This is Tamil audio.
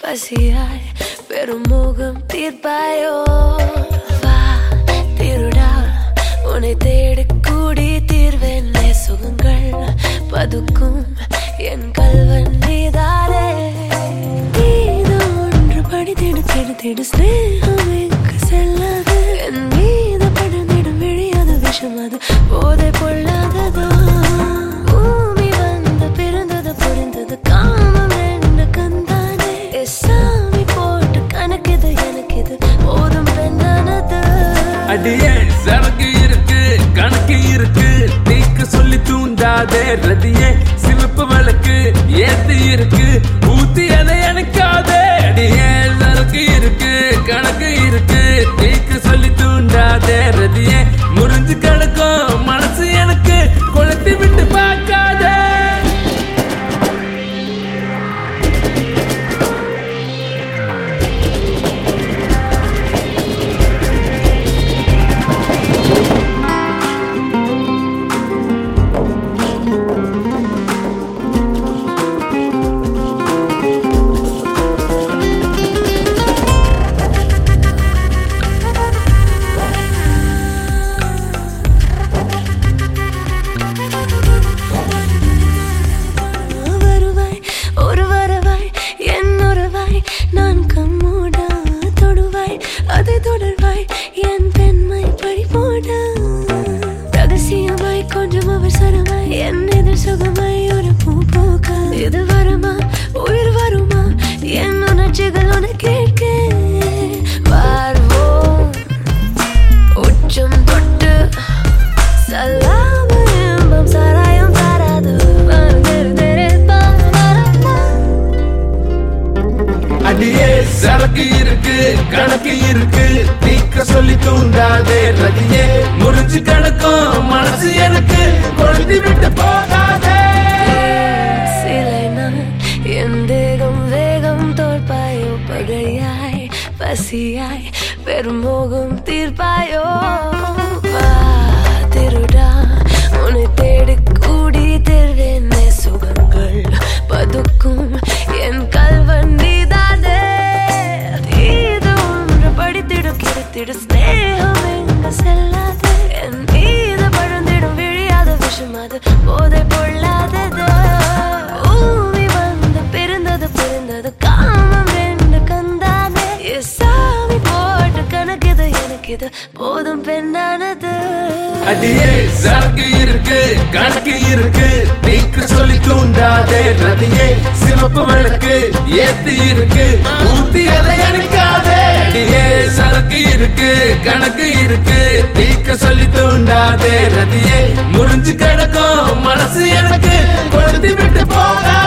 பசியாய் பெருமோகம் தீர்ப்பாயோ வா திருடா உன்னை தேடி கூடி தீர்வேன் சுகங்கள் பதுக்கும் என் கல்வன் நீதானே நீது ஒன்று படி தேடு தேடு தேடு ஸ்நேகம் எங்கு செல்லாது என் மீது படுந்திடும் விழியாது விஷம் அது போதை பொல்லாததோ பூமி வந்து பிறந்தது புரிந்தது காமம் என்ன கந்தானே ஏ சாமி போட்டு கணக்குது எனக்கு இது போதும் பெண்ணானது அடியே சரக்கு இருக்கு கணக்கு இருக்கு நீக்க சொல்லி தூண்டாதே ரதியே சிவப்பு விளக்கு ஏத்து இருக்கு ஊத்தி அதை எனக்காதே அடியே சரக்கு இருக்கு கணக்கு இருக்கு நீக்க சொல்லி தூண்டாதே ரதியே முறிஞ்சு கிடக்கும் மனசு எனக்கு கொளுத்தி விட்டு பார்க்காதே வருவாய் ஒரு வரவாய் என் உறவாய் நான் கம்மோடா தொடுவாய் அதை தொடர்வாய் என் பெண்மை பழி போட ரகசியமாய் கொஞ்சம் அவசரமாய் என் எதிர் சுகமாய் ஒரு பூ பூக்க இது வருமா உயிர் வருமா என் உணர்ச்சிகள் உன கேட்க வாழ்வோம் உச்சம் தொட்டு சல்லாம இன்பம் சாராயம் சாராது வருகிறது தெரிப்பா அடியே சரக்கு இருக்கு கணக்கு இருக்கு நீக்க சொல்லி தூண்டாதே ரதியே முறிஞ்சு கிடக்கும் மனசு எனக்கு கொழுத்தி விட்டு போகாதே சிலை நான் என் தேகம் வேகம் தோற்பாயோ பகையாய் பசியாய் பெருமோகம் தீர்ப்பாயோ வா திருடா உன்னை தேடி கூடி தேர்வேன் சுகங்கள் பதுக்கும் என் கல்வன் நீதானே இது ஒன்று படித்திடு கிடைத்திடு ஸ்நேகம் எங்க செல்லாது என் மீது பழந்திடும் விழியாத விஷம் அது போதை பொல்லாதது பூமி வந்து பிறந்தது பிறந்தது காமம் ரெண்டு கந்தானே ஏ சாமி போட்டு கணக்குது எனக்கு இது போதும் பெண்ணானது அடியே சரக்கு இருக்கு கணக்கு இருக்கு நீக்க சொல்லி தூண்டாதே ரதியே சிவப்பு விளக்கு ஏத்து இருக்கு ஊத்தி அதை எனக்காதே அடியே சரக்கு இருக்கு கணக்கு இருக்கு நீக்க சொல்லி தூண்டாதே ரதியே முறிஞ்சு கிடக்கும் மனசு எனக்கு கொழுத்தி விட்டு போகாதே